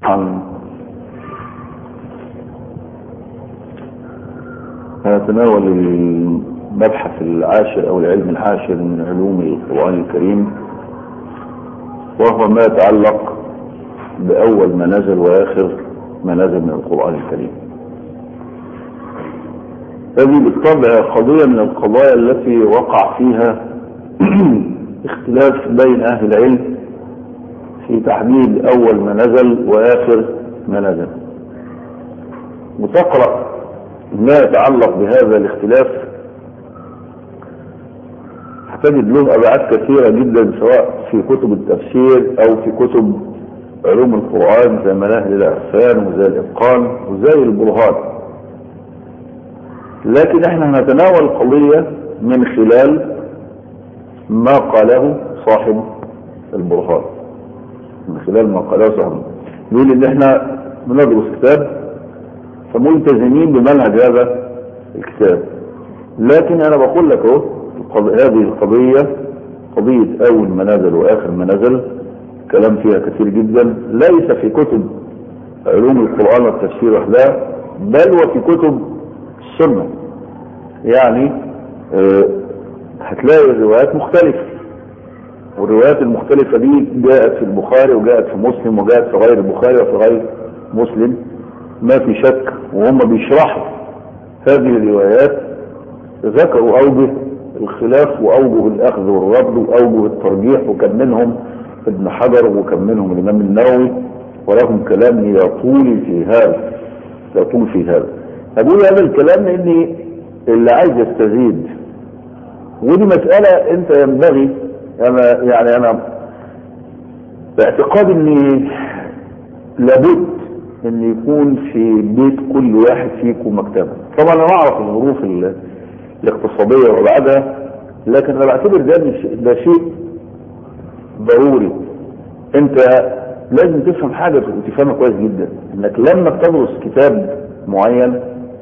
عن هنتناول المبحث العاشر او العلم العاشر من علوم القرآن الكريم وهو ما يتعلق بأول ما نزل وآخر ما نزل من القرآن الكريم هذه بالطبع قضية من القضايا التي وقع فيها اختلاف بين أهل العلم في تحديد أول ما نزل وآخر ما نزل وتقرأ ما يتعلق بهذا الاختلاف هتجد له أبعاد كثيرة جدا سواء في كتب التفسير أو في كتب علوم القرآن زي مناهل الأحسان وزي الإتقان وزي البرهان لكن احنا هنتناول القضية من خلال ما قاله صاحب البرهان من خلال ما قاله صاحب يقول ان احنا بندرس كتاب فملتزمين بمنهج هذا الكتاب لكن انا بقول لك اهو هذه القضية قضية اول ما نزل واخر ما نزل كلام فيها كثير جدا ليس في كتب علوم القرآن والتفسير وحدها بل وفي كتب السنة يعني اه هتلاقي الروايات مختلفة والروايات المختلفة دي جاءت في البخاري وجاءت في مسلم وجاءت في غير البخاري وفي غير مسلم ما في شك وهم بيشرحوا هذه الروايات ذكروا أوجه الخلاف وأوجه الأخذ والرد وأوجه الترجيح وكان منهم ابن حجر وكان منهم الإمام النووي ولهم كلام يطول في هذا يطول في هذا أقول هذا الكلام لأني اللي عايز يستزيد ودي مسألة أنت ينبغي أنا يعني أنا باعتقاد أني لابد أن يكون في بيت كل واحد فيكم مكتبة طبعا أنا أعرف الظروف الاقتصادية وبعدها لكن أنا بعتبر ده, ده شيء ضروري انت لازم تفهم حاجة وتفهمها كويس جدا انك لما بتدرس كتاب معين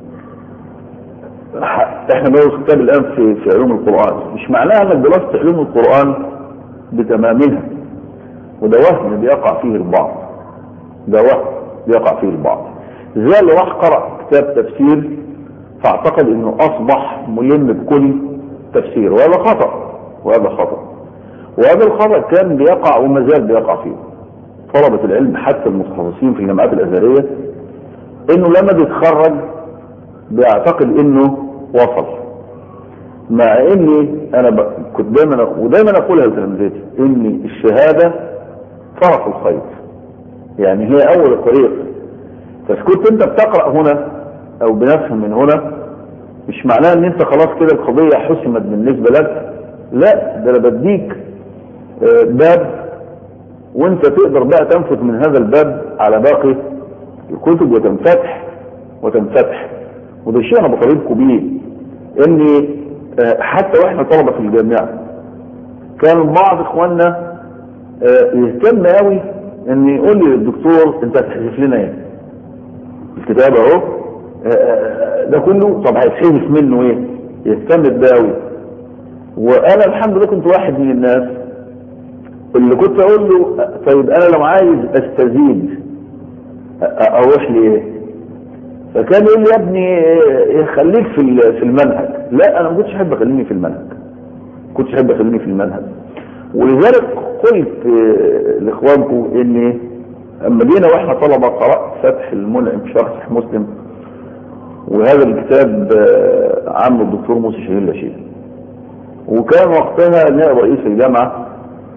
احنا بندرس كتاب الان في في علوم القرآن مش معناها انك درست علوم القرآن بتمامها وده وهم بيقع فيه البعض ده وهم بيقع فيه البعض زي اللي راح قرأ كتاب تفسير فاعتقد انه اصبح ملم بكل تفسير وهذا خطأ وهذا خطأ وهذا الخطأ كان بيقع وما زال بيقع فيه طلبة العلم حتى المتخصصين في الجامعات الأزهرية انه لما بيتخرج بيعتقد انه وصل مع اني انا ب... كنت دايما ودايما اقولها لتلامذتي ان الشهادة طرف الخيط يعني هي اول الطريق بس كنت انت بتقرأ هنا او بنفهم من هنا مش معناه ان انت خلاص كده القضية حسمت بالنسبة لك لا ده انا بديك باب وانت تقدر بقى تنفذ من هذا الباب على باقي الكتب وتنفتح وتنفتح وده الشيء انا بطالبكم بيه ان حتى واحنا طلبه في الجامعه كان بعض اخواننا يهتم قوي ان يقول لي للدكتور انت هتحذف لنا ايه الكتاب اهو ده كله طب هيتحذف منه ايه يهتم بده قوي وانا الحمد لله كنت واحد من الناس اللي كنت اقول له طيب انا لو عايز استزيد اروح لي ايه فكان يقول لي يا ابني خليك في في المنهج لا انا ما كنتش احب اخليني في المنهج كنتش احب اخليني في المنهج ولذلك قلت لاخوانكم ان اما جينا واحنا طلبه قرات فتح المنعم شرح صحيح مسلم وهذا الكتاب عامله الدكتور موسى شهير لشيخ وكان وقتها نائب رئيس الجامعه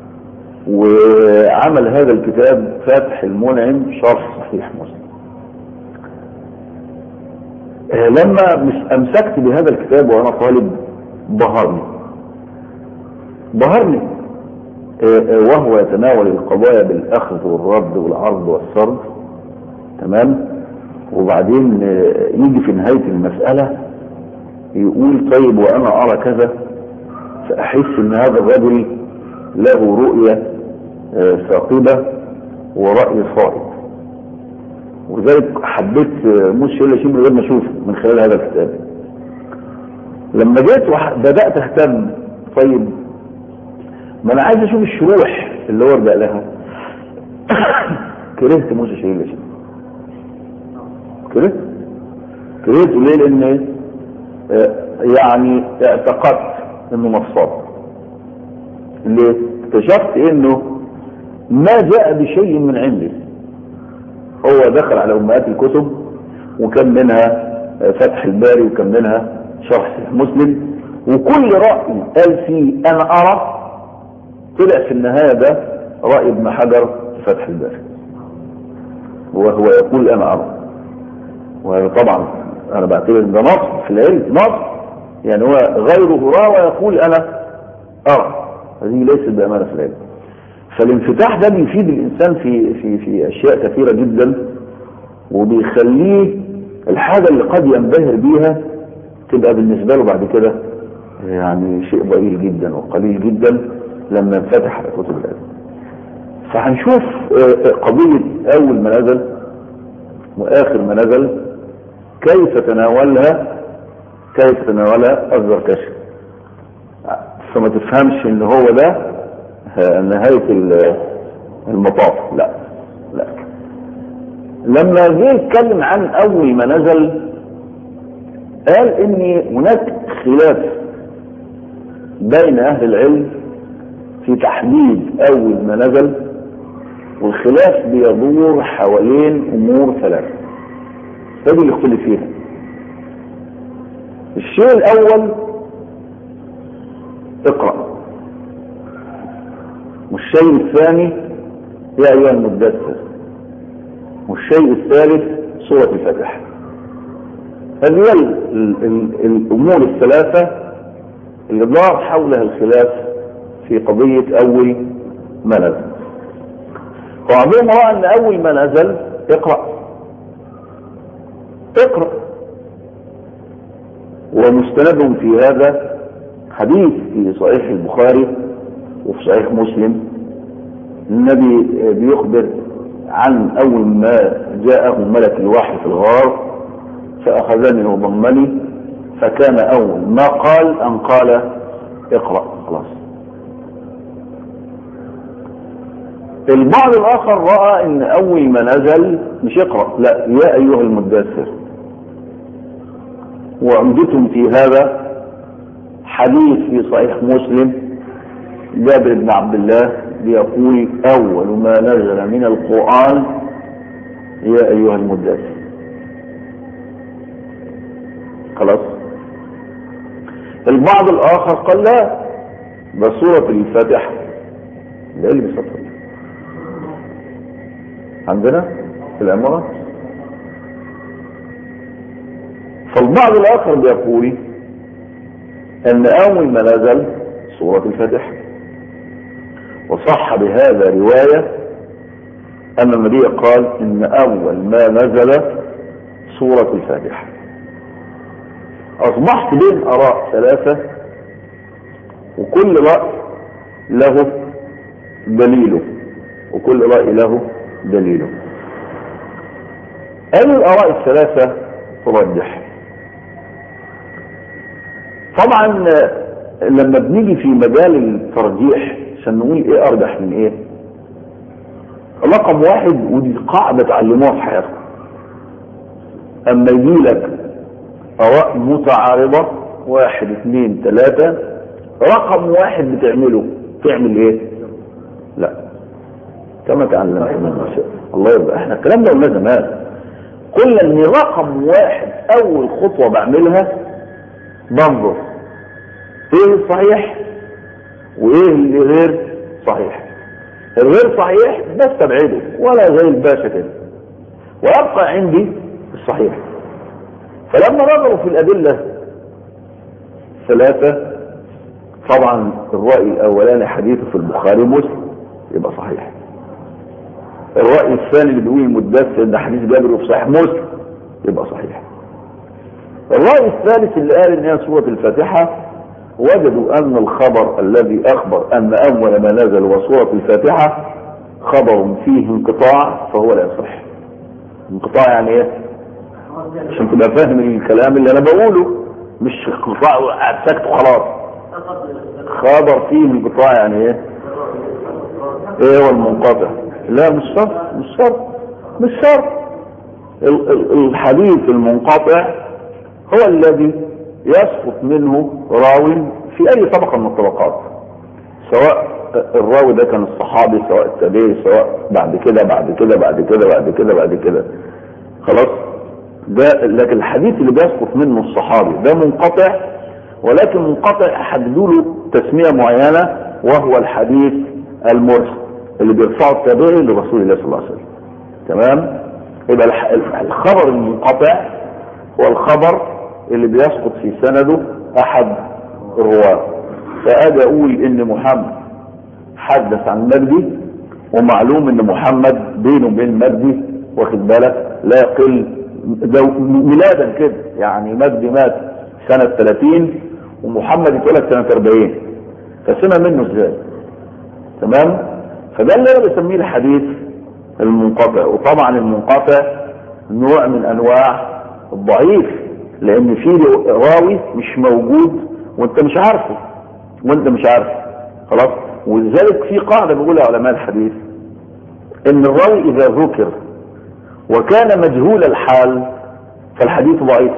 وعمل هذا الكتاب فتح المنعم شرح صحيح مسلم لما امسكت بهذا الكتاب وانا طالب بهرني بهرني وهو يتناول القضايا بالاخذ والرد والعرض والسرد تمام وبعدين يجي في نهاية المسألة يقول طيب وانا ارى كذا فاحس ان هذا الرجل له رؤية ثاقبة ورأي صائب وذلك حبيت مش الا شيء من غير ما اشوفه من خلال هذا الكتاب لما جيت بدأت اهتم طيب ما انا عايز اشوف الشروح اللي هو ارجع لها كرهت موسى شهيد شيء كرهت كرهت ليه لان آه، يعني اعتقدت انه مصاب ليه اكتشفت انه ما جاء بشيء من عنده هو دخل على امهات الكتب وكان منها آه، فتح الباري وكان منها شرح صحيح مسلم وكل رأي قال فيه انا ارى طلع في النهاية ده رأي ابن حجر في فتح الباري وهو يقول انا ارى وهذا طبعا انا بعتبر ان ده نص في العلم نص يعني هو غيره رأى ويقول انا ارى هذه ليست بامانه في العلم فالانفتاح ده بيفيد الانسان في في في اشياء كثيره جدا وبيخليه الحاجه اللي قد ينبهر بيها تبقى بالنسبه له بعد كده يعني شيء ضئيل جدا وقليل جدا لما ينفتح على كتب العلم فهنشوف آه، قضيه اول ما نزل واخر ما نزل كيف تناولها كيف تناولها الزركشي فما تفهمش ان هو ده نهاية ال- المطاف لا لا لما جه يتكلم عن اول ما نزل قال ان هناك خلاف بين اهل العلم في تحديد اول ما نزل والخلاف بيدور حوالين امور ثلاثه هذه اللي اختلف فيها الشيء الاول اقرأ والشيء الثاني يا أيها المدثر والشيء الثالث سورة الفتح هذه هي ال- ال- ال- الأمور الثلاثة اللي دار حولها الخلاف في قضية أول ما نزل وبعضهم رأى أن أول ما نزل اقرأ اقرأ ومستند في هذا حديث في صحيح البخاري وفي صحيح مسلم النبي بيخبر عن أول ما جاءه ملك الوحي في الغار فأخذني وضمني فكان أول ما قال أن قال اقرأ خلاص البعض الآخر رأى أن أول ما نزل مش اقرأ لا يا أيها المدثر وعمدتهم في هذا حديث في صحيح مسلم جابر بن عبد الله بيقول أول ما نزل من القرآن يا أيها المدثر خلاص البعض الآخر قال لا ده سورة الفاتحة ده اللي بيسطر عندنا في العمارة فالبعض الآخر بيقول أن أول ما نزل سورة الفاتحة وصح بهذا رواية أن النبي قال إن أول ما نزل سورة الفاتحة أصبحت بين آراء ثلاثة وكل رأي له دليله وكل رأي له دليله أي الآراء الثلاثة ترجح طبعا لما بنيجي في مجال الترجيح عشان نقول ايه ارجح من ايه رقم واحد ودي قاعدة تعلموها في حياتكم اما يجي لك اراء متعارضة واحد اثنين ثلاثة رقم واحد بتعمله تعمل ايه لا كما تعلمنا من الشيء الله يرضى احنا الكلام ده قلنا زمان قلنا ان رقم واحد اول خطوة بعملها بنظر ايه الصحيح وايه اللي غير صحيح الغير صحيح بستبعده ولا زي الباشا كده ويبقى عندي الصحيح فلما نظروا في الادله ثلاثه طبعا الراي الاولاني حديثه في البخاري ومسلم يبقى صحيح الراي الثاني اللي بيقول المدثر ده حديث جابر في صحيح مسلم يبقى صحيح الراي الثالث اللي قال ان هي سوره الفاتحه وجدوا أن الخبر الذي أخبر أن أول ما نزل وسورة الفاتحة خبر فيه انقطاع فهو لا يصح انقطاع يعني ايه عشان تبقى فاهم الكلام اللي انا بقوله مش انقطاع سكت وخلاص خبر فيه انقطاع يعني ايه ايه هو المنقطع لا مش شرط مش شرط مش شرط ال- ال- الحديث المنقطع هو الذي يسقط منه راو في اي طبقه من الطبقات سواء الراوي ده كان الصحابي سواء التابعي سواء بعد كده بعد كده بعد كده بعد كده بعد كده خلاص ده لكن الحديث اللي بيسقط منه الصحابي ده منقطع ولكن منقطع حددوا له تسميه معينه وهو الحديث المرسل اللي بيرفعه التابعي لرسول الله صلى الله عليه وسلم تمام يبقى الح- الخبر المنقطع هو الخبر اللي بيسقط في سنده احد الرواه فاجي اقول ان محمد حدث عن مجدي ومعلوم ان محمد بينه وبين مجدي واخد بالك لا يقل ده ميلادا كده يعني مجدي مات سنة 30 ومحمد اتولد سنة 40 فسمع منه ازاي تمام فده اللي انا بسميه الحديث المنقطع وطبعا المنقطع نوع من انواع الضعيف لان في راوي مش موجود وانت مش عارفه وانت مش عارفه خلاص ولذلك في قاعده بيقولها علماء الحديث ان الراوي اذا ذكر وكان مجهول الحال فالحديث ضعيف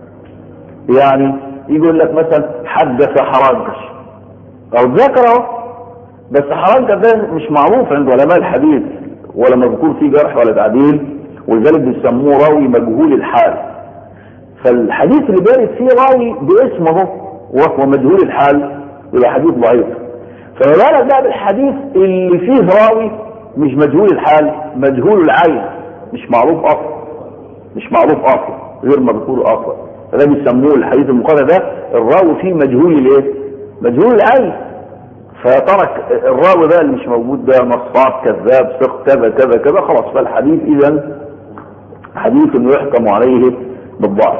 يعني يقول لك مثلا حدث حرنكش او ذكره بس حرنكش ده مش معروف عند علماء الحديث ولا مذكور فيه جرح ولا تعديل ولذلك بيسموه راوي مجهول الحال فالحديث اللي بارد فيه راوي باسمه وهو مجهول الحال يبقى حديث ضعيف فما بالك بقى بالحديث اللي فيه راوي مش مجهول الحال مجهول العين مش معروف اصلا مش معروف اصلا غير مذكور اصلا فده بيسموه الحديث المقارنة ده الراوي فيه مجهول الايه مجهول العين فترك الراوي ده اللي مش موجود ده نصاب كذاب ثق كذا كذا كذا خلاص فالحديث اذا حديث يحكم عليه بالضعف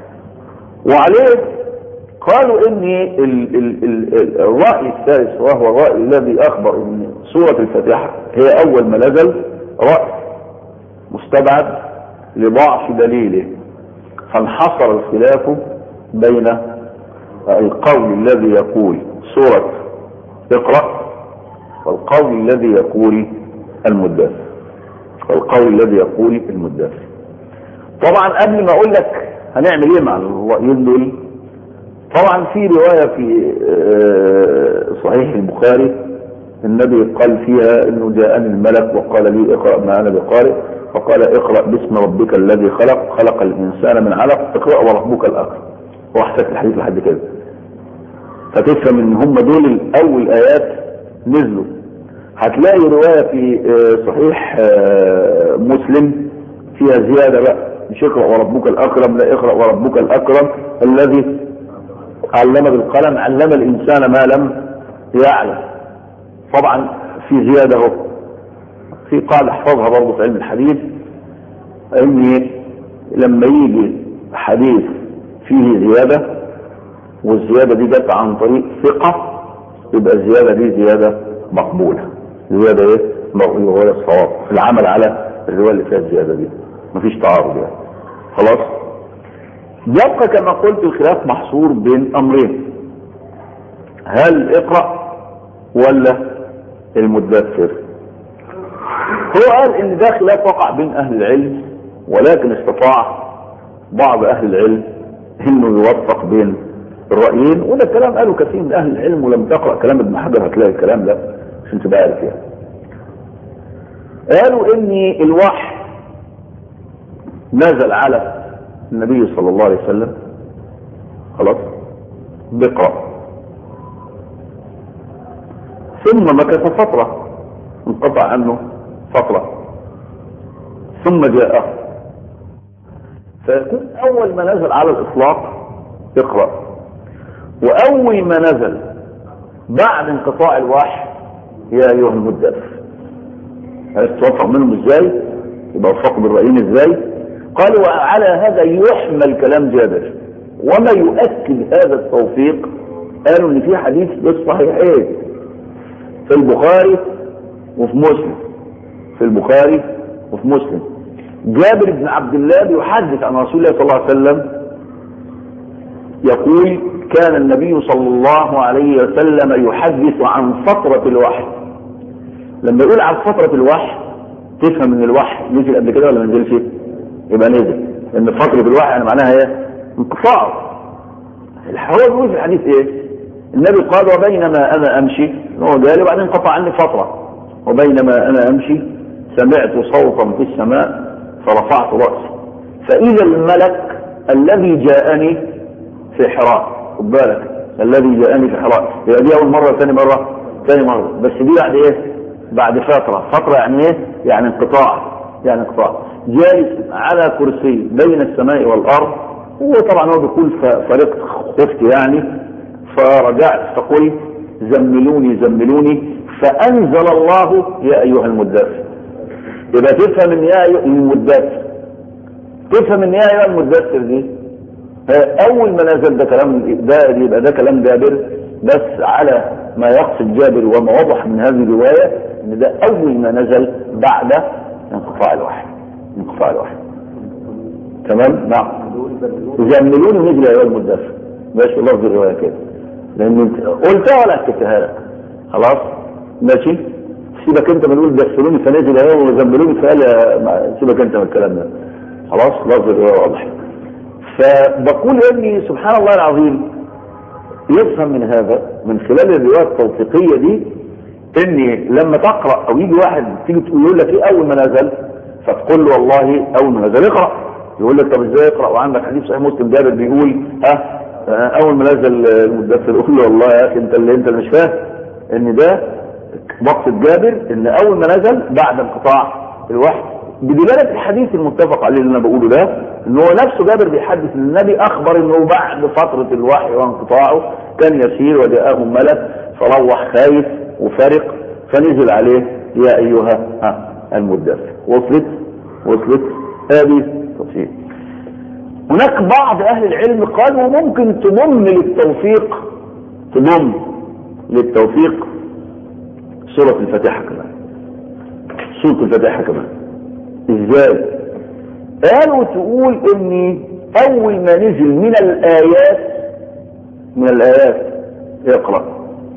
وعليه قالوا ان ال ال ال الرأي الثالث وهو الرأي الذي اخبر ان سورة الفاتحة هي اول ما نزل رأي مستبعد لضعف دليله فانحصر الخلاف بين القول الذي يقول سورة اقرأ والقول الذي يقول المدثر والقول الذي يقول المدثر طبعا قبل ما اقول لك هنعمل ايه مع الرأيين دول طبعا في رواية في صحيح البخاري النبي قال فيها انه جاءني الملك وقال لي اقرأ ما انا بقارئ فقال اقرأ باسم ربك الذي خلق خلق الانسان من علق اقرأ وربك الاكرم واحسك الحديث لحد كده فتفهم ان هم دول الاول ايات نزلوا هتلاقي رواية في صحيح مسلم فيها زيادة بقى مش اقرأ وربك الاكرم لا اقرأ وربك الاكرم الذي علم بالقلم علم الانسان ما لم يعلم طبعا في زيادة اهو في قاعدة احفظها برضه في علم الحديث ان لما يجي حديث فيه زيادة والزيادة دي جت عن طريق ثقة يبقى الزيادة دي زيادة مقبولة زيادة ايه؟ مقبولة الصواب في العمل على الرواية اللي فيها الزيادة دي مفيش تعارض يعني خلاص يبقى كما قلت الخلاف محصور بين امرين هل اقرأ ولا المدثر هو قال ان ده خلاف وقع بين اهل العلم ولكن استطاع بعض اهل العلم انه يوفق بين الرأيين وده كلام قالوا كثير من اهل العلم ولم تقرأ كلام ابن حجر هتلاقي الكلام ده عشان تبقى عارف يعني قالوا ان الوحي نزل على النبي صلى الله عليه وسلم خلاص بقرأ ثم مكث فترة انقطع عنه فترة ثم جاءه فيكون اول ما نزل على الاطلاق اقرأ واول ما نزل بعد انقطاع الوحي يا ايها المدثر عرفت توفق منهم ازاي يبقى وفقوا بالرأيين ازاي قالوا وعلى هذا يحمل كلام جابر وما يؤكد هذا التوفيق قالوا ان في حديث بالصحيحين في البخاري وفي مسلم في البخاري وفي مسلم جابر بن عبد الله بيحدث عن رسول الله صلى الله عليه وسلم يقول كان النبي صلى الله عليه وسلم يحدث عن فترة الوحي لما يقول عن فترة الوحي تفهم ان الوحي نزل قبل كده ولا ما نزلش يبقى نزل لان فتره الوحي يعني معناها ايه انقطاع هو بيقول في الحديث ايه النبي قال وبينما انا امشي هو قال وبعدين انقطع عني فتره وبينما انا امشي سمعت صوتا في السماء فرفعت راسي فاذا الملك الذي جاءني في حراء خد بالك الذي جاءني في حراء يبقى دي اول مره ثاني مره ثاني مره بس دي بعد ايه بعد فتره فتره يعني ايه يعني انقطاع يعني انقطاع جالس على كرسي بين السماء والارض هو طبعا هو بيقول فرقت خفت يعني فرجعت فقلت زملوني زملوني فانزل الله يا ايها المدثر يبقى تفهم ان يا ايها المدثر تفهم ان يا ايها المدثر دي اول ما نزل ده كلام ده يبقى ده كلام جابر بس على ما يقصد جابر وما وضح من هذه الروايه ان ده اول ما نزل بعد انقطاع الوحي انقطاع الوحي تمام نعم يزملوني نجل يا ايها المدثر ماشي لفظ الروايه كده لان انت قلتها ولا كتبتها لك خلاص ماشي سيبك انت من تقول دخلوني فنزل اهو وزملوني فقال سيبك انت من الكلام ده خلاص لفظ الروايه واضح فبقول اني سبحان الله العظيم يفهم من هذا من خلال الروايه التوثيقيه دي اني لما تقرا او يجي واحد تيجي تقول يقول لك ايه اول ما نزل فتقول له والله اول ما نزل اقرا يقول لك طب ازاي اقرا وعندك حديث صحيح مسلم جابر بيقول ها اول ما نزل المدثر يقول له والله يا اخي انت اللي انت اللي مش فاهم ان ده مقصد جابر ان اول ما نزل بعد انقطاع الوحي بدلالة الحديث المتفق عليه اللي انا بقوله ده ان هو نفسه جابر بيحدث ان النبي اخبر انه بعد فترة الوحي وانقطاعه كان يسير وجاءه ملك فروح خايف وفرق فنزل عليه يا ايها ها المدثر وصلت وصلت هذه تفصيل هناك بعض اهل العلم قالوا ممكن تضم للتوفيق تضم للتوفيق سورة الفاتحة كمان سورة الفاتحة كمان ازاي قالوا تقول ان اول ما نزل من الايات من الايات اقرأ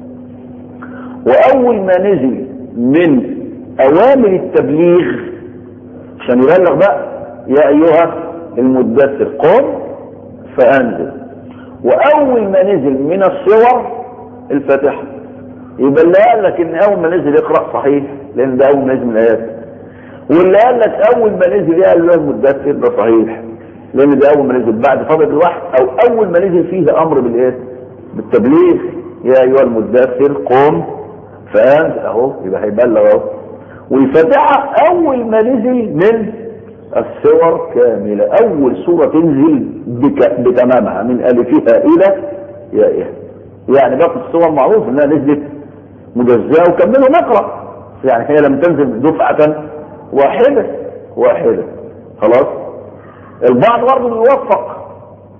واول ما نزل من اوامر التبليغ عشان يبلغ بقى يا ايها المدثر قم فانزل واول ما نزل من الصور الفاتحه يبقى اللي قال لك ان اول ما نزل اقرا صحيح لان ده اول ما نزل من الايات واللي قال لك اول ما نزل يا ايها المدثر ده صحيح لان ده اول ما نزل بعد فتره الوحي او اول ما نزل فيه امر بالايه بالتبليغ يا ايها المدثر قم فانزل اهو يبقى هيبلغ اهو والفاتحه اول ما نزل من السور كاملة أول سورة تنزل بك بتمامها من ألفها إلى يائها يعني باقي السور معروف إنها نزلت مجزاة وكملوا نقرأ يعني هي لم تنزل دفعة واحدة واحدة خلاص البعض برضه بيوفق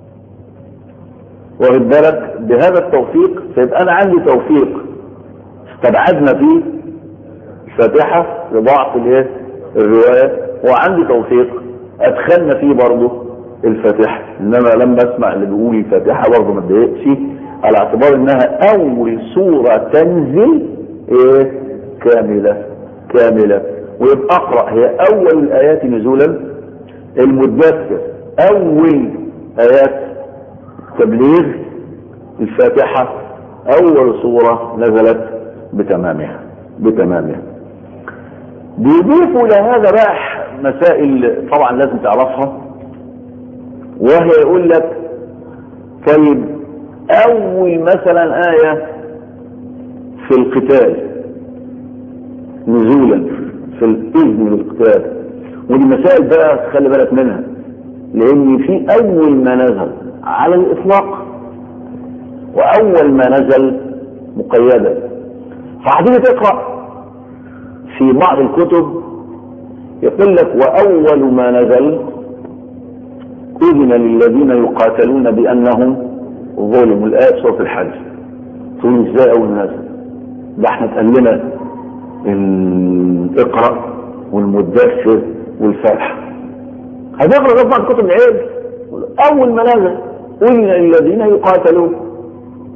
واخد بالك بهذا التوفيق فيبقى أنا عندي توفيق استبعدنا فيه الفاتحة لضعف الايه الرواية وعندي توفيق ادخلنا فيه برضه الفاتحة انما لما اسمع اللي بيقول الفاتحة برضه ما اتضايقش على اعتبار انها اول سورة تنزل ايه كاملة كاملة ويبقى اقرأ هي اول الايات نزولا المدثر اول ايات تبليغ الفاتحة اول سورة نزلت بتمامها بتمامها بيضيفوا لهذا بقى مسائل طبعا لازم تعرفها وهي يقول لك طيب اول مثلا آية في القتال نزولا في الاذن للقتال ودي مسائل بقى تخلي بالك منها لان في اول ما نزل على الاطلاق واول ما نزل مقيدا فهتيجي تقرا في بعض الكتب يقول لك وأول ما نزل أذن للذين يقاتلون بأنهم ظلموا الآية سورة الحج تقول ازاي أول ما نزل ده احنا اتقال لنا اقرأ والمدثر والفتح هتقرأ ده بعض كتب العلم أول ما نزل أذن للذين يقاتلون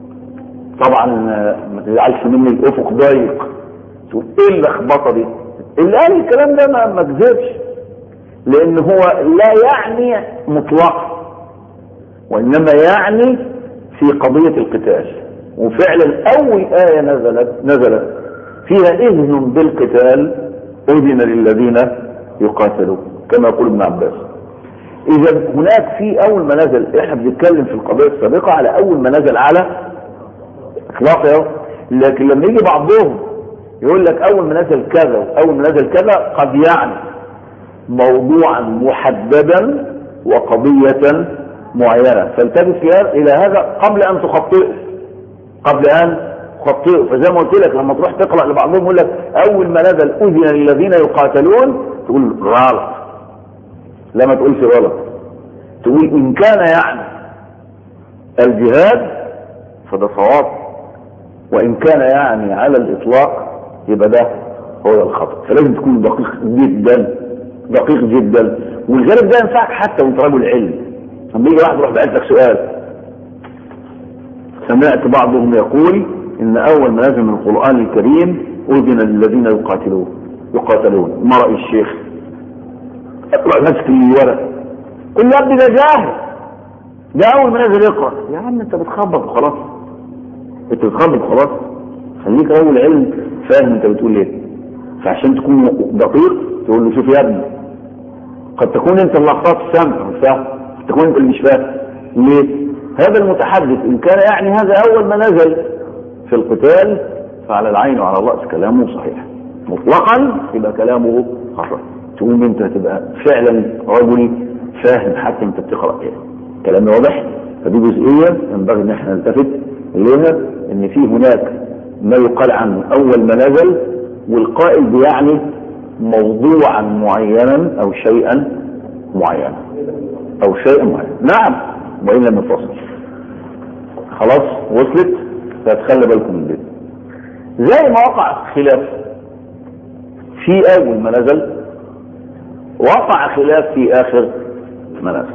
طبعا ما تزعلش مني الأفق ضيق تقول ايه اللخبطه دي اللي قال الكلام ده ما ما كذبش لان هو لا يعني مطلقا وانما يعني في قضية القتال وفعلا اول آية نزلت نزلت فيها اذن بالقتال اذن للذين يقاتلون كما يقول ابن عباس اذا هناك في اول ما نزل احنا بنتكلم في القضية السابقة على اول ما نزل على اطلاق يا لكن لما يجي بعضهم يقول لك اول ما نزل كذا واول ما نزل كذا قد يعني موضوعا محددا وقضية معينة فالتفت الى هذا قبل ان تخطئه قبل ان تخطئه فزي ما قلت لك لما تروح تقرا لبعضهم يقول لك اول ما نزل اذن للذين يقاتلون تقول غلط لا ما تقولش غلط تقول ان كان يعني الجهاد فده صواب وان كان يعني على الاطلاق يبقى ده هو الخطأ فلازم تكون دقيق جدا دقيق جدا والغالب ده ينفعك حتى وانت رجل علم لما يجي واحد يروح بعت لك سؤال سمعت بعضهم يقول ان اول ما نزل من القران الكريم اذن للذين يقاتلون يقاتلون ما راي الشيخ اقرا نفسك الورق قل يا ابني ده جاهل ده اول ما نزل يقرا يا عم انت بتخبط وخلاص انت بتخبط خلاص خليك رجل علم فاهم انت بتقول ايه فعشان تكون دقيق تقول له شوف يا ابني قد تكون انت اللي اخطات السمع مش فاهم قد تكون انت اللي مش فاهم ليه هذا المتحدث ان كان يعني هذا اول ما نزل في القتال فعلى العين وعلى الراس كلامه صحيح مطلقا يبقى كلامه خطا تقوم انت تبقى فعلا رجل فاهم حتى انت بتقرا ايه كلام واضح فدي جزئيه ينبغي ان احنا نلتفت اليها ان في هناك ما يقال عنه اول ما نزل والقائل بيعني موضوعا معينا او شيئا معينا او شيئا معين نعم وان لم يفصل خلاص وصلت فتخلي بالكم من دي زي ما وقع خلاف في اول ما نزل وقع خلاف في اخر ما نزل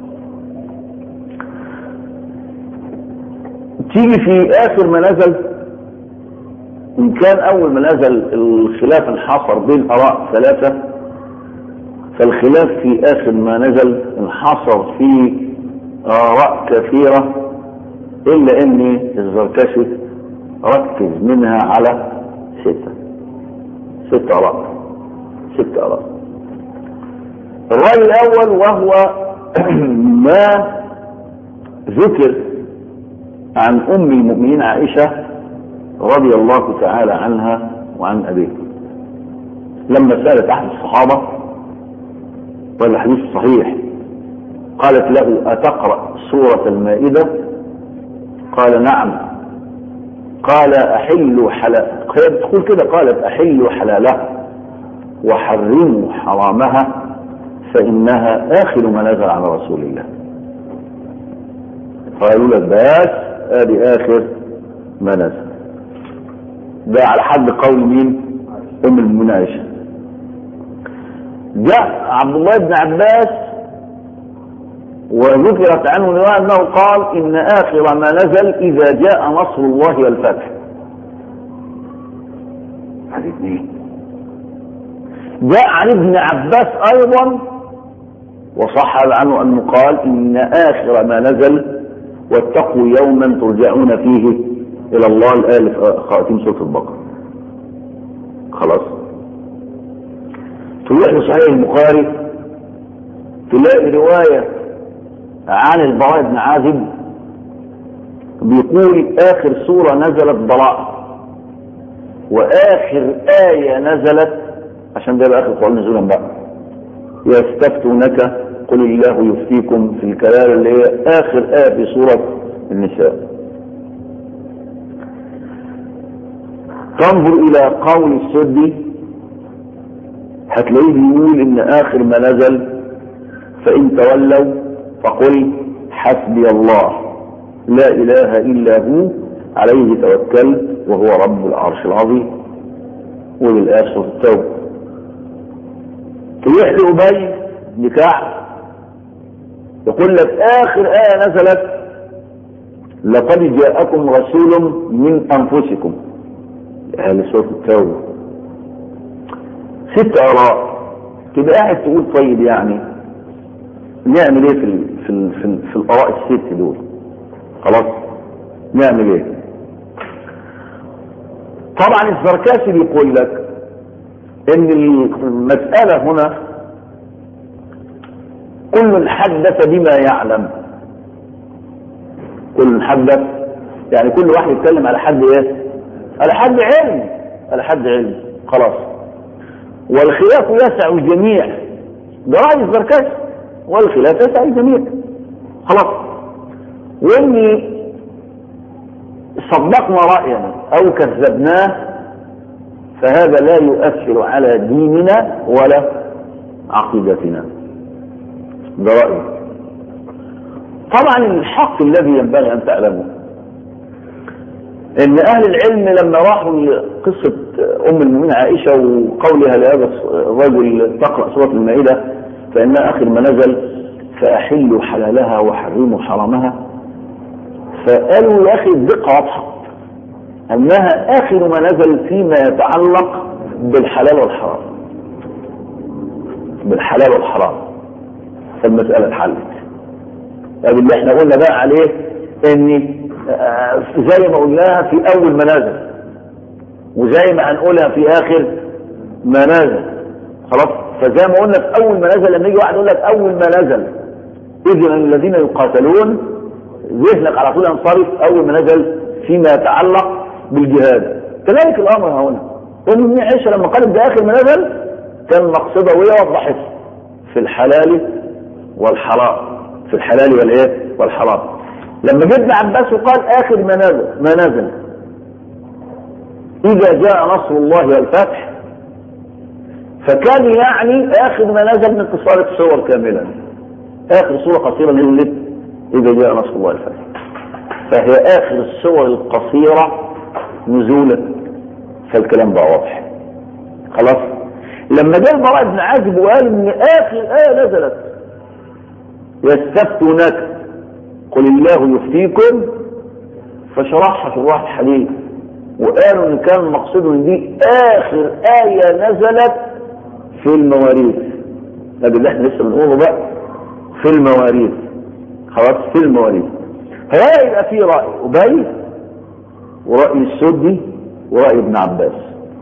تيجي في اخر ما نزل ان كان اول ما نزل الخلاف انحصر بين اراء ثلاثة فالخلاف في اخر ما نزل انحصر في اراء كثيرة الا ان الزركشي ركز منها على ستة ست اراء ست اراء الرأي الاول وهو ما ذكر عن ام المؤمنين عائشة رضي الله تعالى عنها وعن أبيه لما سألت أحد الصحابة والحديث صحيح قالت له أتقرأ سورة المائدة قال نعم قال أحل حلال تقول كده قالت أحل حلالها وحرموا حرامها فإنها آخر ما نزل على رسول الله قالوا لك بس ادي آخر ما نزل ده على حد قول مين ام المؤمنين عائشه جاء عبد الله بن عباس وذكرت عنه روايه انه قال ان اخر ما نزل اذا جاء نصر الله والفتح هذه اثنين جاء عن ابن عباس ايضا وصح عنه انه قال ان اخر ما نزل واتقوا يوما ترجعون فيه الى الله الآية في خاتم سورة البقرة خلاص تروح لصحيح البخاري تلاقي رواية عن البراء بن عازب بيقول آخر سورة نزلت براء وآخر آية نزلت عشان ده بقى آخر قرآن نزولا بقى يستفتونك قل الله يفتيكم في الكلام اللي هي آخر آية في سورة النساء تنظر الى قول السدي هتلاقيه بيقول ان اخر ما نزل فان تولوا فقل حسبي الله لا اله الا هو عليه توكلت وهو رب العرش العظيم وللاخر التوبه تروح لابي بن كعب يقول لك اخر ايه نزلت لقد جاءكم رسول من انفسكم أهل سورة التوبة ست اراء تبقى قاعد تقول طيب يعني نعمل ايه في ال في ال في, ال في الاراء الست دول خلاص نعمل ايه طبعا الزركاشي بيقول لك ان المسألة هنا كل حدث بما يعلم كل حدث يعني كل واحد يتكلم على حد ايه على حد علم على حد علم خلاص والخلاف يسع الجميع ده رأي الزركشي والخلاف يسع الجميع خلاص واني صدقنا رأينا او كذبناه فهذا لا يؤثر على ديننا ولا عقيدتنا ده رأيي طبعا الحق الذي ينبغي ان تعلمه ان اهل العلم لما راحوا لقصة ام المؤمنين عائشة وقولها لهذا الرجل تقرأ سورة المائدة فانها اخر ما نزل فاحلوا حلالها وحرموا حرامها فقالوا يا اخي الدقة واضحة انها اخر ما نزل فيما يتعلق بالحلال والحرام بالحلال والحرام فالمسألة اتحلت هذا اللي احنا قلنا بقى عليه ان زي ما قلناها في اول ما نزل وزي ما هنقولها في اخر ما نزل خلاص فزي ما قلنا في اول ما نزل لما يجي واحد يقول لك اول ما نزل اذن الذين يقاتلون ذهنك على طول ينصرف اول ما نزل فيما يتعلق بالجهاد كذلك الامر هنا ام عائشه لما قالت ده اخر ما نزل كان مقصده وهي وضحت في الحلال والحرام في الحلال والايه والحرام لما جه ابن عباس وقال اخر ما نزل ما نزل اذا جاء نصر الله والفتح فكان يعني اخر ما نزل من اتصال الصور كاملا اخر صورة قصيرة نزلت اذا جاء نصر الله والفتح فهي اخر الصور القصيرة نزولا فالكلام ده واضح خلاص لما جاء البراء بن عازب وقال ان اخر ايه نزلت يستفتونك قل الله يفتيكم فشرحها شراح الحديث وقالوا ان كان مقصده ان دي اخر ايه نزلت في المواريث ده اللي احنا لسه بنقوله بقى في المواريث خلاص في المواريث فلا يبقى في راي ابي ورأي السدي ورأي ابن عباس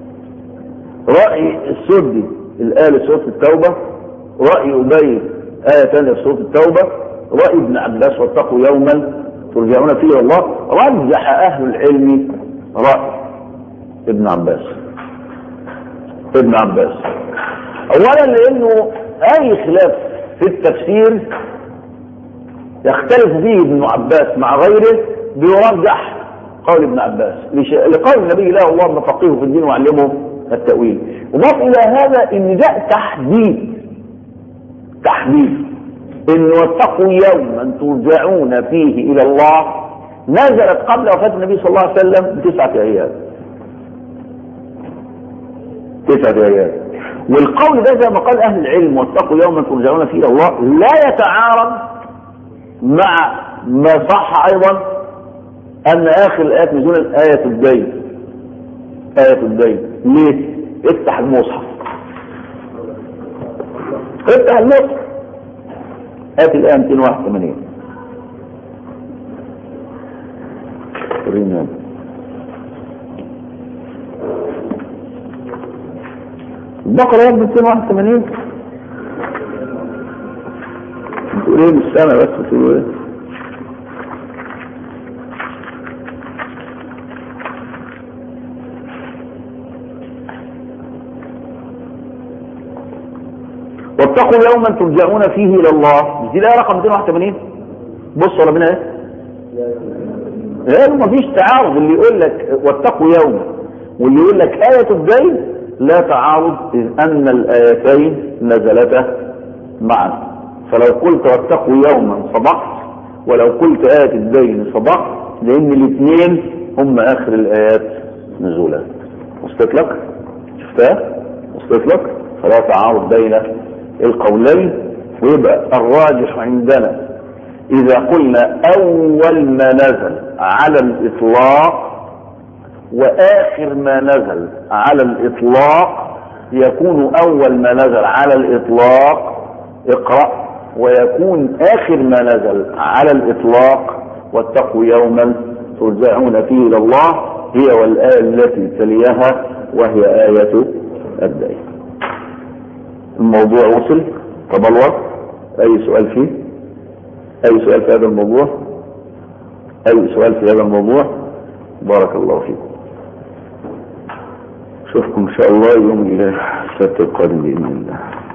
رأي السدي الآية سورة التوبة رأي أبي آية ثانية في سورة التوبة رأي ابن عباس واتقوا يوما ترجعون فيه إلى الله رجح أهل العلم رأي ابن عباس ابن عباس أولا لأنه أي خلاف في التفسير يختلف به ابن عباس مع غيره بيرجح قول ابن عباس لقول النبي لا اللهم فقهه في الدين وعلمه التأويل وضاف إلى هذا إن ده تحديد تحديد إن واتقوا يوما ترجعون فيه إلى الله نزلت قبل وفاة النبي صلى الله عليه وسلم بتسعة أيام تسعة أيام والقول ده زي ما قال أهل العلم واتقوا يوما ترجعون فيه إلى الله لا يتعارض مع ما صح أيضا أن آخر الآيات نزولا آية الدين آية الدين ليه؟ افتح المصحف افتح المصحف آية الآية 281 ورينا البقرة يا 281 بتقول ايه مش سامع بس بتقول ايه واتقوا يوما ترجعون فيه الى الله مش دي الايه رقم 281 بص ربنا ايه لا ما فيش تعارض اللي يقول لك واتقوا يوما واللي يقول لك آية الدين لا تعارض إذ أن الآيتين نزلتا معا فلو قلت واتقوا يوما صدقت ولو قلت آية الدين صدقت لأن الاثنين هم آخر الآيات نزولا وصلت لك شفتها وصلت لك فلا تعارض بين القولين ويبقى الراجح عندنا إذا قلنا أول ما نزل على الإطلاق وآخر ما نزل على الإطلاق يكون أول ما نزل على الإطلاق اقرأ ويكون آخر ما نزل على الإطلاق واتقوا يوما ترجعون فيه إلى الله هي والآية التي تليها وهي آية الدين الموضوع وصل تبلور أي سؤال فيه أي سؤال في هذا الموضوع أي سؤال في هذا الموضوع بارك الله فيكم اشوفكم ان شاء الله يوم السبت القادم باذن الله